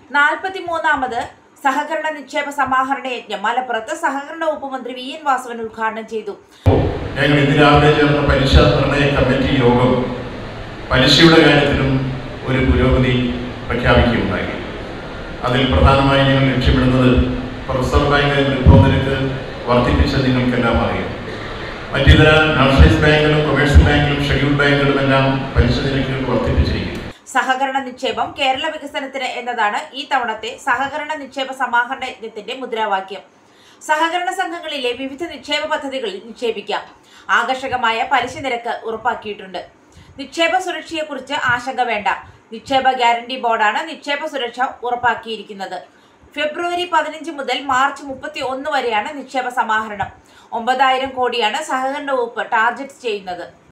നാൽപ്പത്തിമൂന്നാമത് സഹകരണ നിക്ഷേപ സമാഹരണ യജ്ഞം മലപ്പുറത്ത് സഹകരണ വകുപ്പ് മന്ത്രി വി എൻ വാസവൻ ഉദ്ഘാടനം ചെയ്തു ഞങ്ങൾ ഇന്ന് രാവിലെ ചേർന്ന പലിശ നിർണയ കമ്മിറ്റി യോഗം പലിശയുടെ കാര്യത്തിലും ഒരു പുരോഗതി പ്രഖ്യാപിക്കുകയുണ്ടായി അതിൽ പ്രധാനമായി ഞങ്ങൾ ലക്ഷ്യമിടുന്നത് റിസർവ് ബാങ്ക് റിപ്പോ നിരക്ക് വർദ്ധിപ്പിച്ച് നിങ്ങൾക്കെല്ലാം അറിയാം മറ്റിതര നാഷണലൈസ് ബാങ്കിലും കൊമേഴ്സ്യൽ ബാങ്കിലും ഷെഡ്യൂൾ ബാങ്കുകളും എല്ലാം പലിശ നിരക്കുകൾ വർദ്ധിപ്പിച്ചിരിക്കുന്നു സഹകരണ നിക്ഷേപം കേരള വികസനത്തിന് എന്നതാണ് ഈ തവണത്തെ സഹകരണ നിക്ഷേപ സമാഹരണ യജ്ഞത്തിന്റെ മുദ്രാവാക്യം സഹകരണ സംഘങ്ങളിലെ വിവിധ നിക്ഷേപ പദ്ധതികളിൽ നിക്ഷേപിക്കാം ആകർഷകമായ പലിശ നിരക്ക് ഉറപ്പാക്കിയിട്ടുണ്ട് നിക്ഷേപ സുരക്ഷയെക്കുറിച്ച് ആശങ്ക വേണ്ട നിക്ഷേപ ഗ്യാരണ്ടി ബോർഡാണ് നിക്ഷേപ സുരക്ഷ ഉറപ്പാക്കിയിരിക്കുന്നത് ഫെബ്രുവരി പതിനഞ്ച് മുതൽ മാർച്ച് മുപ്പത്തി ഒന്ന് വരെയാണ് നിക്ഷേപ സമാഹരണം ഒമ്പതായിരം കോടിയാണ് സഹകരണ വകുപ്പ് ടാർഗറ്റ് ചെയ്യുന്നത്